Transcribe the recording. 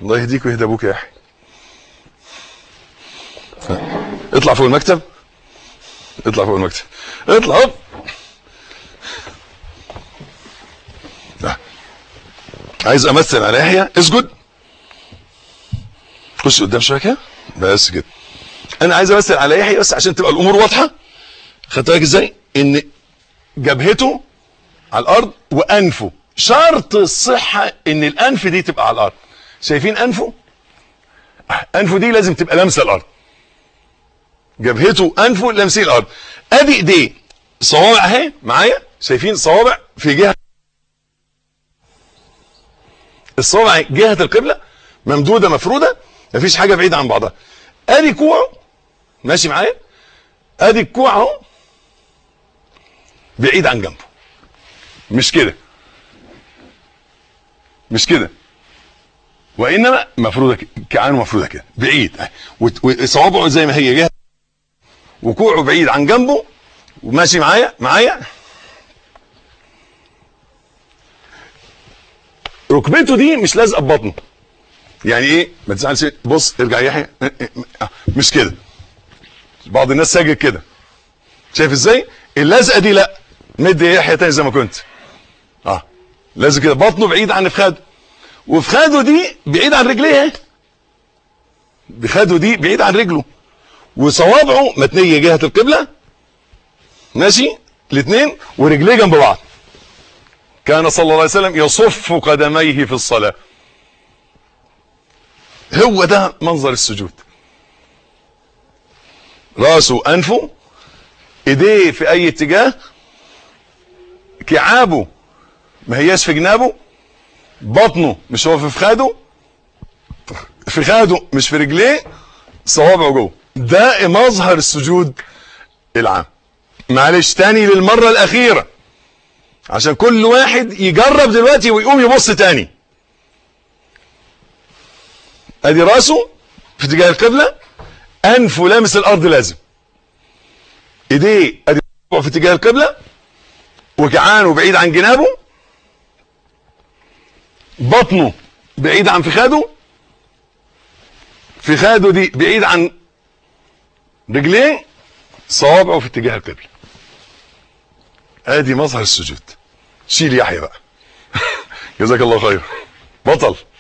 الله يهديك ويهدى ابوك يا يحيى اطلع فوق المكتب اطلع فوق المكتب اطلع هوب لا. عايز امثل على يحيى اسجد خش قدام شويه كده بس كده انا عايز امثل على يحيى بس عشان تبقى الامور واضحه خدت بالك ازاي ان جبهته على الارض وانفه شرط الصحه ان الانف دي تبقى على الارض شايفين انفه انفه دي لازم تبقى لامسه الارض جبهته انفه لامسين الارض ادي ايديه صوابع اهي معايا شايفين صوابع في جهه الصوابع جهه القبله ممدوده مفروده مفيش حاجه بعيده عن بعضها ادي كوعه ماشي معايا ادي الكوع اهو بعيد عن جنبه مش كده مش كده وانما مفروضه ك- كعانه مفروضه كده بعيد أهي. وت- وصوابعه زي ما هي جهه وكوعه بعيد عن جنبه وماشي معايا معايا ركبته دي مش لازقه في بطنه يعني ايه ما تزعلش بص ارجع يا يحيى مش كده بعض الناس ساجد كده شايف ازاي اللزقه دي لا مد يا يحيى تاني زي ما كنت اه لازق كده بطنه بعيد عن فخاده وفخاده دي بعيد عن رجليه اهي بخاده دي بعيد عن رجله وصوابعه متنيه جهه القبله ماشي الاثنين ورجليه جنب بعض كان صلى الله عليه وسلم يصف قدميه في الصلاه هو ده منظر السجود راسه انفه ايديه في اي اتجاه كعابه ما هياش في جنابه بطنه مش هو في فخاده فخاده مش في رجليه صوابعه جوه ده مظهر السجود العام معلش تاني للمرة الأخيرة عشان كل واحد يجرب دلوقتي ويقوم يبص تاني ادي راسه في اتجاه القبلة انفه لامس الارض لازم ايديه ادي في اتجاه القبلة وكعانه بعيد عن جنابه بطنه بعيد عن فخاده فخاده دي بعيد عن رجليه صوابعه في اتجاه القبلة ادي مظهر السجود شيل يحيى بقى جزاك الله خير بطل